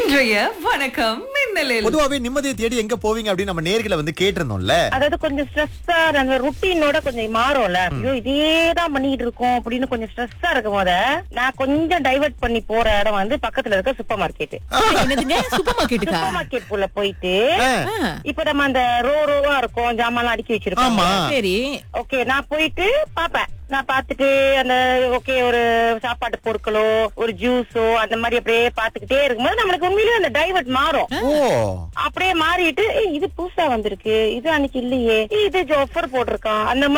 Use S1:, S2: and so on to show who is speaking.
S1: இன்றைய வணக்கம் மின்னலில்
S2: பொதுவாவே நிம்மதியை தேடி எங்க போவீங்க அப்படின்னு நம்ம நேர்களை வந்து கேட்டிருந்தோம்ல
S3: அதாவது கொஞ்சம் ஸ்ட்ரெஸ்ஸா அந்த ருட்டீனோட கொஞ்சம் மாறும்ல ஐயோ இதேதான் பண்ணிட்டு இருக்கோம் அப்படின்னு கொஞ்சம் ஸ்ட்ரெஸ்ஸா இருக்கும் போத நான் கொஞ்சம் டைவர்ட் பண்ணி போற இடம் வந்து பக்கத்துல இருக்க சூப்பர் மார்க்கெட்
S4: என்னதுங்க சூப்பர் மார்க்கெட்டுக்கா
S3: சூப்பர் மார்க்கெட் குள்ள போயிட்டு
S2: ஆ,
S4: ஆ,
S3: இப்ப நம்ம அந்த ரோ ரோவா இருக்கும் ஜாமான் அடுக்கி வச்சிருக்கோம்
S2: ஆமா
S4: சரி
S3: ஓகே நான் போயிட்டு பாப்பேன் நான் பார்த்துட்டு அந்த ஓகே ஒரு சாப்பாட்டு பொருட்களோ ஒரு ஜூஸோ அந்த மாதிரி அப்படியே பாத்துக்கிட்டே இருக்கும்போது நம்மளுக்கு உண்மையிலேயே அந்த டைவர்ட் மாறும்
S2: ஓ
S3: அப்படியே மாறிட்டு "ஏய், இது புதுசா வந்திருக்கு இது அன்னைக்கு இல்லையே ஏய், இது ஆஃபர் போட்டிருக்கான் அந்த